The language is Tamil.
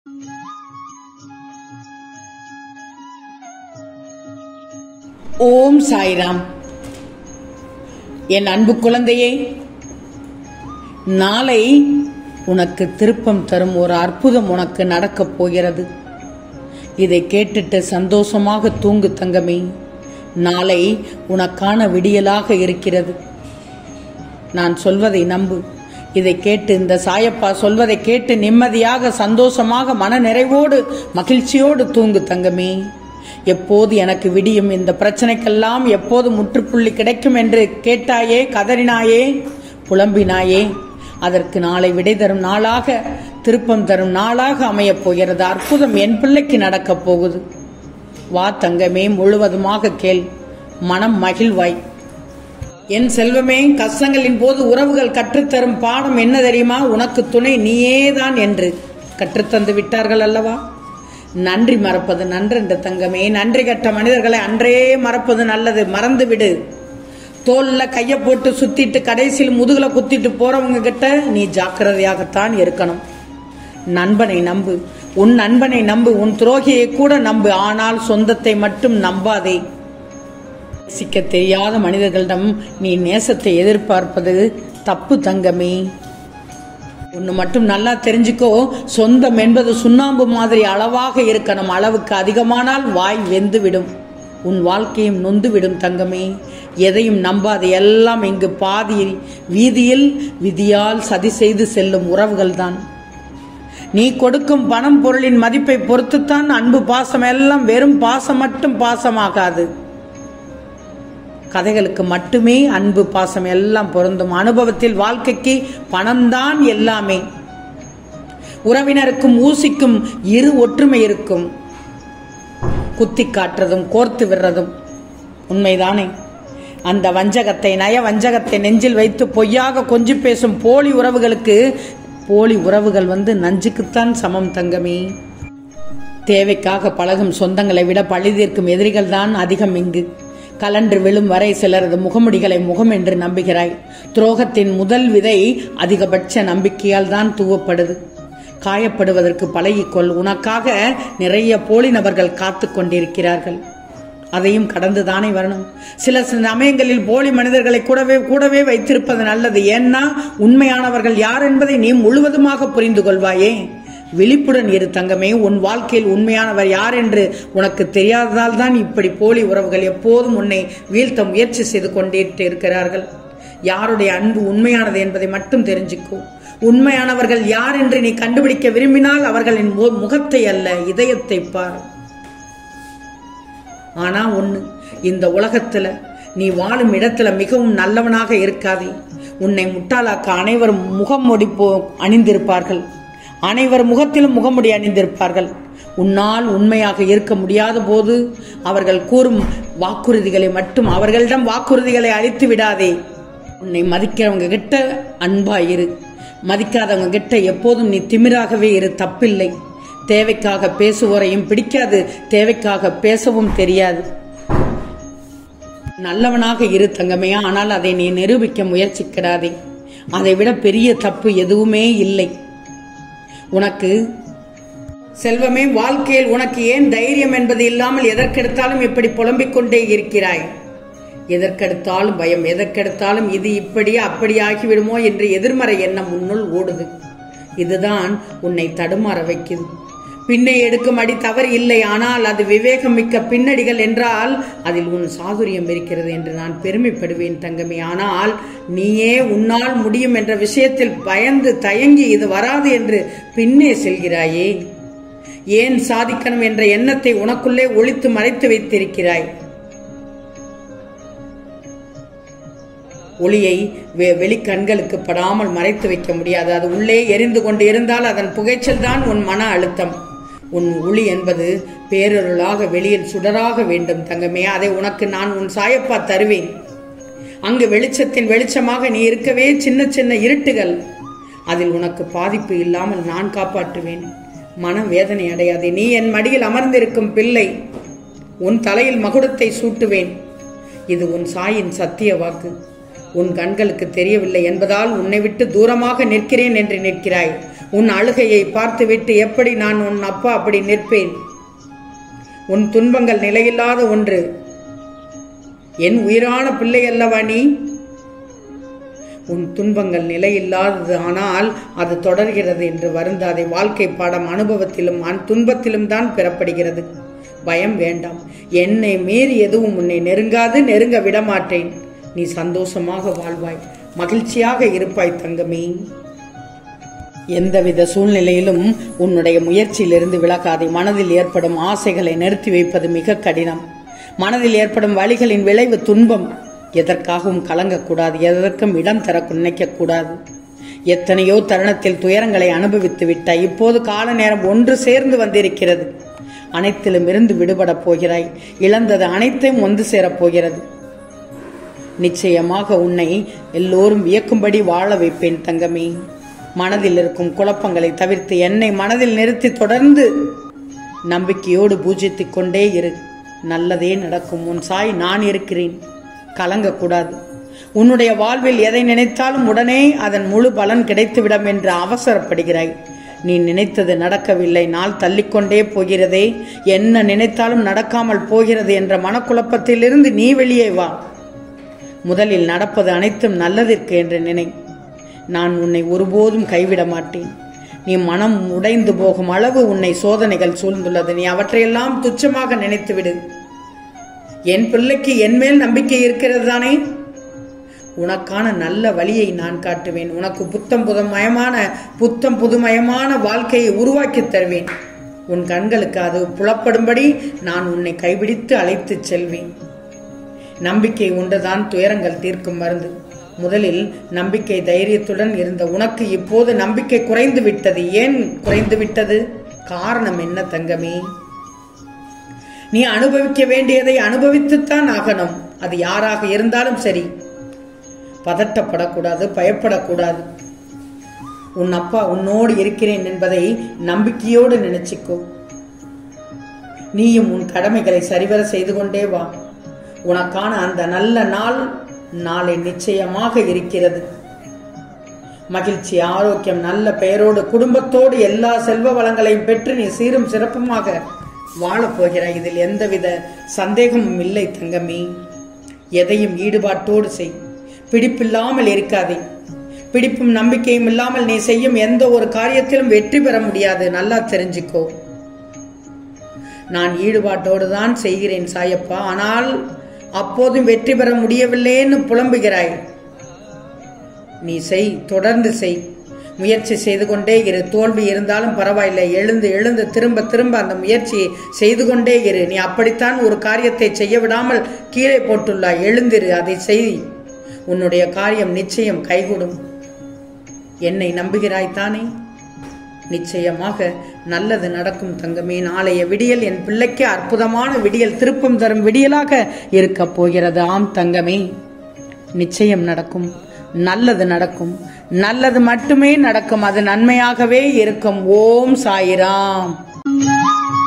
ஓம் சாய்ராம் என் அன்பு குழந்தையே நாளை உனக்கு திருப்பம் தரும் ஒரு அற்புதம் உனக்கு நடக்கப் போகிறது இதை கேட்டுட்டு சந்தோஷமாக தூங்கு தங்கமே நாளை உனக்கான விடியலாக இருக்கிறது நான் சொல்வதை நம்பு இதை கேட்டு இந்த சாயப்பா சொல்வதை கேட்டு நிம்மதியாக சந்தோஷமாக மன நிறைவோடு மகிழ்ச்சியோடு தூங்கு தங்கமே எப்போது எனக்கு விடியும் இந்த பிரச்சனைக்கெல்லாம் எப்போது முற்றுப்புள்ளி கிடைக்கும் என்று கேட்டாயே கதறினாயே புலம்பினாயே அதற்கு நாளை விடை தரும் நாளாக திருப்பம் தரும் நாளாக அமையப் போகிறது அற்புதம் என் பிள்ளைக்கு நடக்கப் போகுது வா தங்கமே முழுவதுமாக கேள் மனம் மகிழ்வாய் என் செல்வமே கஷ்டங்களின் போது உறவுகள் கற்றுத்தரும் பாடம் என்ன தெரியுமா உனக்கு துணை நீயேதான் என்று கற்றுத்தந்து விட்டார்கள் அல்லவா நன்றி மறப்பது நன்றென்ற தங்கமே நன்றி கட்ட மனிதர்களை அன்றே மறப்பது நல்லது மறந்து விடு தோல்ல கைய போட்டு சுத்திட்டு கடைசியில் முதுகுல குத்திட்டு போறவங்க கிட்ட நீ ஜாக்கிரதையாகத்தான் இருக்கணும் நண்பனை நம்பு உன் நண்பனை நம்பு உன் துரோகியை கூட நம்பு ஆனால் சொந்தத்தை மட்டும் நம்பாதே நேசிக்க தெரியாத மனிதர்களிடம் நீ நேசத்தை எதிர்பார்ப்பது தப்பு தங்கமே ஒன்று மட்டும் நல்லா தெரிஞ்சுக்கோ சொந்தம் என்பது சுண்ணாம்பு மாதிரி அளவாக இருக்கணும் அளவுக்கு அதிகமானால் வாய் வெந்து விடும் உன் வாழ்க்கையும் நொந்து விடும் தங்கமே எதையும் நம்பாது எல்லாம் இங்கு பாதி வீதியில் விதியால் சதி செய்து செல்லும் உறவுகள்தான் நீ கொடுக்கும் பணம் பொருளின் மதிப்பை பொறுத்துத்தான் அன்பு பாசம் எல்லாம் வெறும் பாசம் மட்டும் பாசமாகாது கதைகளுக்கு மட்டுமே அன்பு பாசம் எல்லாம் பொருந்தும் அனுபவத்தில் வாழ்க்கைக்கு பணம்தான் எல்லாமே உறவினருக்கும் ஊசிக்கும் இரு ஒற்றுமை இருக்கும் குத்தி காட்டுறதும் கோர்த்து விடுறதும் உண்மைதானே அந்த வஞ்சகத்தை நய வஞ்சகத்தை நெஞ்சில் வைத்து பொய்யாக கொஞ்சி பேசும் போலி உறவுகளுக்கு போலி உறவுகள் வந்து நஞ்சுக்குத்தான் சமம் தங்கமே தேவைக்காக பழகும் சொந்தங்களை விட பழி தீர்க்கும் எதிரிகள் தான் அதிகம் இங்கு கலன்று விழும் வரை சிலரது முகமுடிகளை முகம் என்று நம்புகிறாய் துரோகத்தின் முதல் விதை அதிகபட்ச நம்பிக்கையால் தான் தூவப்படுது காயப்படுவதற்கு பழகிக்கொள் உனக்காக நிறைய போலி நபர்கள் காத்து கொண்டிருக்கிறார்கள் அதையும் கடந்துதானே வரணும் சில சமயங்களில் போலி மனிதர்களை கூடவே கூடவே வைத்திருப்பது நல்லது ஏன்னா உண்மையானவர்கள் யார் என்பதை நீ முழுவதுமாக புரிந்து கொள்வாயே விழிப்புடன் இரு தங்கமே உன் வாழ்க்கையில் உண்மையானவர் யார் என்று உனக்கு தெரியாததால் தான் இப்படி போலி உறவுகள் எப்போதும் உன்னை வீழ்த்த முயற்சி செய்து கொண்டே இருக்கிறார்கள் யாருடைய அன்பு உண்மையானது என்பதை மட்டும் தெரிஞ்சுக்கோ உண்மையானவர்கள் யார் என்று நீ கண்டுபிடிக்க விரும்பினால் அவர்களின் முகத்தை அல்ல இதயத்தை பார் ஆனா ஒண்ணு இந்த உலகத்துல நீ வாழும் இடத்துல மிகவும் நல்லவனாக இருக்காதே உன்னை முட்டாளாக்க அனைவரும் முகமொடி போ அணிந்திருப்பார்கள் அனைவர் முகத்திலும் முகமுடி அணிந்திருப்பார்கள் உன்னால் உண்மையாக இருக்க முடியாத போது அவர்கள் கூறும் வாக்குறுதிகளை மட்டும் அவர்களிடம் வாக்குறுதிகளை அளித்து விடாதே உன்னை மதிக்கிறவங்க கிட்ட அன்பா இரு மதிக்காதவங்க கிட்ட எப்போதும் நீ திமிராகவே இரு தப்பில்லை தேவைக்காக பேசுவோரையும் பிடிக்காது தேவைக்காக பேசவும் தெரியாது நல்லவனாக இரு தங்கமே ஆனால் அதை நீ நிரூபிக்க முயற்சிக்கிறாதே அதை விட பெரிய தப்பு எதுவுமே இல்லை உனக்கு செல்வமே வாழ்க்கையில் உனக்கு ஏன் தைரியம் என்பது இல்லாமல் எதற்கெடுத்தாலும் இப்படி புலம்பிக் கொண்டே இருக்கிறாய் எதற்கெடுத்தாலும் பயம் எதற்கெடுத்தாலும் இது இப்படி அப்படி ஆகிவிடுமோ என்று எதிர்மறை எண்ணம் உன்னுள் ஓடுது இதுதான் உன்னை தடுமாற வைக்குது பின்னே எடுக்கும் அடி தவறு இல்லை ஆனால் அது விவேகம் மிக்க பின்னடிகள் என்றால் அதில் உன் சாதுரியம் இருக்கிறது என்று நான் பெருமைப்படுவேன் தங்கமே ஆனால் நீயே உன்னால் முடியும் என்ற விஷயத்தில் பயந்து தயங்கி இது வராது என்று பின்னே செல்கிறாயே ஏன் சாதிக்கணும் என்ற எண்ணத்தை உனக்குள்ளே ஒழித்து மறைத்து வைத்திருக்கிறாய் ஒளியை வெளிக்கண்களுக்கு படாமல் மறைத்து வைக்க முடியாது அது உள்ளே எரிந்து கொண்டு இருந்தால் அதன் புகைச்சல் தான் உன் மன அழுத்தம் உன் ஒளி என்பது பேரருளாக வெளியில் சுடராக வேண்டும் தங்கமே அதை உனக்கு நான் உன் சாயப்பா தருவேன் அங்கு வெளிச்சத்தின் வெளிச்சமாக நீ இருக்கவே சின்ன சின்ன இருட்டுகள் அதில் உனக்கு பாதிப்பு இல்லாமல் நான் காப்பாற்றுவேன் மன வேதனை அடையாதே நீ என் மடியில் அமர்ந்திருக்கும் பிள்ளை உன் தலையில் மகுடத்தை சூட்டுவேன் இது உன் சாயின் சத்திய வாக்கு உன் கண்களுக்கு தெரியவில்லை என்பதால் உன்னை விட்டு தூரமாக நிற்கிறேன் என்று நிற்கிறாய் உன் அழுகையை பார்த்துவிட்டு எப்படி நான் உன் அப்பா அப்படி நிற்பேன் உன் துன்பங்கள் நிலையில்லாத ஒன்று என் உயிரான பிள்ளை அல்லவா நீ உன் துன்பங்கள் நிலையில்லாதது ஆனால் அது தொடர்கிறது என்று வருந்தாதே வாழ்க்கை பாடம் அனுபவத்திலும் அன் துன்பத்திலும் தான் பெறப்படுகிறது பயம் வேண்டாம் என்னை மீறி எதுவும் உன்னை நெருங்காது நெருங்க விடமாட்டேன் நீ சந்தோஷமாக வாழ்வாய் மகிழ்ச்சியாக இருப்பாய் தங்கமே எந்தவித சூழ்நிலையிலும் உன்னுடைய முயற்சியிலிருந்து விலகாதே மனதில் ஏற்படும் ஆசைகளை நிறுத்தி வைப்பது மிக கடினம் மனதில் ஏற்படும் வழிகளின் விளைவு துன்பம் எதற்காகவும் கலங்கக்கூடாது எதற்கும் இடம் தர நினைக்கக்கூடாது எத்தனையோ தருணத்தில் துயரங்களை அனுபவித்து விட்டாய் இப்போது கால நேரம் ஒன்று சேர்ந்து வந்திருக்கிறது அனைத்திலும் இருந்து விடுபடப் போகிறாய் இழந்தது அனைத்தையும் ஒன்று சேரப் போகிறது நிச்சயமாக உன்னை எல்லோரும் வியக்கும்படி வாழ வைப்பேன் தங்கமே மனதில் இருக்கும் குழப்பங்களை தவிர்த்து என்னை மனதில் நிறுத்தி தொடர்ந்து நம்பிக்கையோடு பூஜித்துக் கொண்டே இரு நல்லதே நடக்கும் உன் சாய் நான் இருக்கிறேன் கலங்கக்கூடாது உன்னுடைய வாழ்வில் எதை நினைத்தாலும் உடனே அதன் முழு பலன் கிடைத்துவிடும் என்று அவசரப்படுகிறாய் நீ நினைத்தது நடக்கவில்லை நாள் தள்ளிக்கொண்டே போகிறதே என்ன நினைத்தாலும் நடக்காமல் போகிறது என்ற மனக்குழப்பத்திலிருந்து நீ வெளியே வா முதலில் நடப்பது அனைத்தும் நல்லதற்கு என்று நினை நான் உன்னை ஒருபோதும் கைவிட மாட்டேன் நீ மனம் உடைந்து போகும் அளவு உன்னை சோதனைகள் சூழ்ந்துள்ளது நீ அவற்றையெல்லாம் துச்சமாக நினைத்துவிடு என் பிள்ளைக்கு என் மேல் நம்பிக்கை இருக்கிறது தானே உனக்கான நல்ல வழியை நான் காட்டுவேன் உனக்கு புத்தம் புதுமயமான புத்தம் புதுமயமான வாழ்க்கையை உருவாக்கி தருவேன் உன் கண்களுக்கு அது புலப்படும்படி நான் உன்னை கைபிடித்து அழைத்துச் செல்வேன் நம்பிக்கை உண்டுதான் துயரங்கள் தீர்க்கும் மருந்து முதலில் நம்பிக்கை தைரியத்துடன் இருந்த உனக்கு இப்போது நம்பிக்கை குறைந்து விட்டது ஏன் குறைந்து விட்டது காரணம் என்ன தங்கமே நீ அனுபவிக்க வேண்டியதை அனுபவித்துத்தான் ஆகணும் அது யாராக இருந்தாலும் சரி பதட்டப்படக்கூடாது பயப்படக்கூடாது உன் அப்பா உன்னோடு இருக்கிறேன் என்பதை நம்பிக்கையோடு நினைச்சுக்கோ நீயும் உன் கடமைகளை சரிவர செய்து கொண்டே வா உனக்கான அந்த நல்ல நாள் நாளை நிச்சயமாக இருக்கிறது மகிழ்ச்சி ஆரோக்கியம் நல்ல பெயரோடு குடும்பத்தோடு எல்லா செல்வ வளங்களையும் பெற்று நீ சீரும் சிறப்புமாக வாழப் போகிறாய் இதில் எந்தவித சந்தேகமும் இல்லை தங்கமே எதையும் ஈடுபாட்டோடு செய் பிடிப்பில்லாமல் இருக்காதே பிடிப்பும் நம்பிக்கையும் இல்லாமல் நீ செய்யும் எந்த ஒரு காரியத்திலும் வெற்றி பெற முடியாது நல்லா தெரிஞ்சுக்கோ நான் ஈடுபாட்டோடு தான் செய்கிறேன் சாயப்பா ஆனால் அப்போதும் வெற்றி பெற முடியவில்லைன்னு புலம்புகிறாய் நீ செய் தொடர்ந்து செய் முயற்சி செய்து கொண்டே இரு தோல்வி இருந்தாலும் பரவாயில்லை எழுந்து எழுந்து திரும்ப திரும்ப அந்த முயற்சியை செய்து கொண்டே இரு நீ அப்படித்தான் ஒரு காரியத்தை செய்ய விடாமல் கீழே போட்டுள்ளாய் எழுந்திரு அதை செய் உன்னுடைய காரியம் நிச்சயம் கைகூடும் என்னை நம்புகிறாய் தானே நிச்சயமாக நல்லது நடக்கும் தங்கமே நாளைய விடியல் என் பிள்ளைக்கு அற்புதமான விடியல் திருப்பம் தரும் விடியலாக இருக்கப் போகிறது ஆம் தங்கமே நிச்சயம் நடக்கும் நல்லது நடக்கும் நல்லது மட்டுமே நடக்கும் அது நன்மையாகவே இருக்கும் ஓம் சாயிராம்